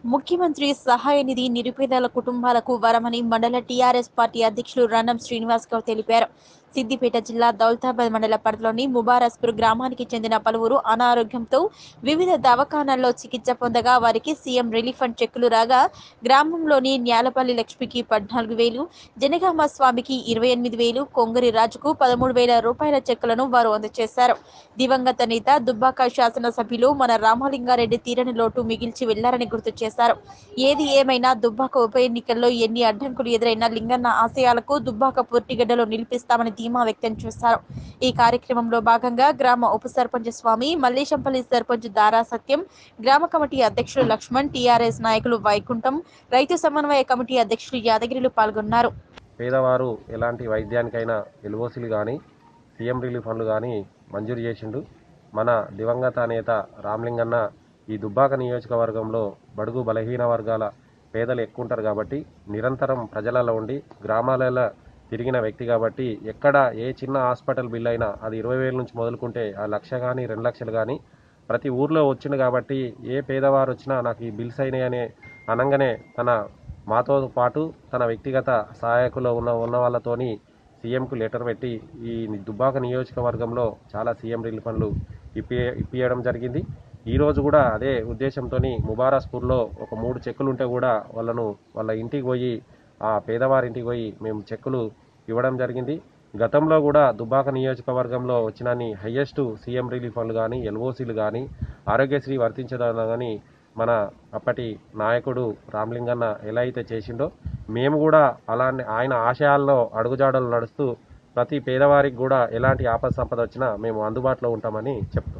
ముఖ్యమంత్రి సహాయ నిధి నిరుపేదల కుటుంబాలకు వరమని మండల టీఆర్ఎస్ పార్టీ అధ్యక్షులు రణం శ్రీనివాస్ గౌడ్ తెలిపారు సిద్దిపేట జిల్లా దౌలతాబాద్ మండల పరిధిలోని ముబారస్పూర్ గ్రామానికి చెందిన పలువురు అనారోగ్యంతో వివిధ దవాఖానాల్లో చికిత్స పొందగా వారికి సీఎం రిలీఫ్ ఫండ్ చెక్కులు రాగా గ్రామంలోని న్యాలపల్లి లక్ష్మికి పద్నాలుగు వేలు జనగామ స్వామికి ఇరవై ఎనిమిది వేలు కొంగరి రాజుకు పదమూడు వేల రూపాయల చెక్కులను వారు అందజేశారు దివంగత నేత దుబ్బాక శాసనసభ్యులు మన రామలింగారెడ్డి తీరని లోటు మిగిల్చి వెళ్లారని గుర్తు చేశారు ఏది ఏమైనా దుబ్బాక ఉప ఎన్నికల్లో ఎన్ని అడ్డంకులు ఎదురైనా లింగన్న ఆశయాలకు దుబ్బాక పూర్తిగడ్డలో నిలిపిస్తామని ధీమా వ్యక్తం చేశారు ఈ కార్యక్రమంలో భాగంగా గ్రామ ఉప సర్పంచ్ స్వామి మల్లేశంపల్లి సర్పంచ్ దారా సత్యం గ్రామ కమిటీ అధ్యక్షులు లక్ష్మణ్ టీఆర్ఎస్ నాయకులు వైకుంఠం రైతు సమన్వయ కమిటీ అధ్యక్షులు యాదగిరిలు పాల్గొన్నారు పేదవారు ఎలాంటి వైద్యానికైనా ఎల్ఓసీలు కానీ సీఎం రిలీఫ్ ఫండ్లు కానీ మంజూరు చేసిండు మన దివంగత నేత రామలింగన్న ఈ దుబ్బాక నియోజకవర్గంలో బడుగు బలహీన వర్గాల పేదలు ఎక్కువ ఉంటారు కాబట్టి నిరంతరం ప్రజలలో ఉండి గ్రామాలలో తిరిగిన వ్యక్తి కాబట్టి ఎక్కడ ఏ చిన్న హాస్పిటల్ బిల్ అయినా అది ఇరవై వేల నుంచి మొదలుకుంటే ఆ లక్ష కానీ రెండు లక్షలు కానీ ప్రతి ఊర్లో వచ్చింది కాబట్టి ఏ పేదవారు వచ్చినా నాకు ఈ బిల్స్ అయినాయనే అనగానే తన మాతో పాటు తన వ్యక్తిగత సహాయకులు ఉన్న ఉన్న వాళ్ళతోని సీఎంకు లెటర్ పెట్టి ఈ దుబ్బాక నియోజకవర్గంలో చాలా సీఎం రిలీఫ్ ఫండ్లు ఇప్పి ఇప్పియడం జరిగింది ఈ రోజు కూడా అదే ఉద్దేశంతో ముబారాస్పూర్లో ఒక మూడు చెక్కులు ఉంటే కూడా వాళ్ళను వాళ్ళ ఇంటికి పోయి ఆ పేదవారింటికి పోయి మేము చెక్కులు ఇవ్వడం జరిగింది గతంలో కూడా దుబ్బాక నియోజకవర్గంలో వచ్చినన్ని హయ్యెస్ట్ సీఎం రిలీఫ్ ఫండ్లు కానీ ఎల్ఓసీలు కానీ ఆరోగ్యశ్రీ వర్తించడం కానీ మన అప్పటి నాయకుడు రామలింగన్న ఎలా అయితే చేసిండో మేము కూడా అలానే ఆయన ఆశయాల్లో అడుగుజాడలు నడుస్తూ ప్రతి పేదవారికి కూడా ఎలాంటి ఆపద సంపద వచ్చినా మేము అందుబాటులో ఉంటామని చెప్తున్నాం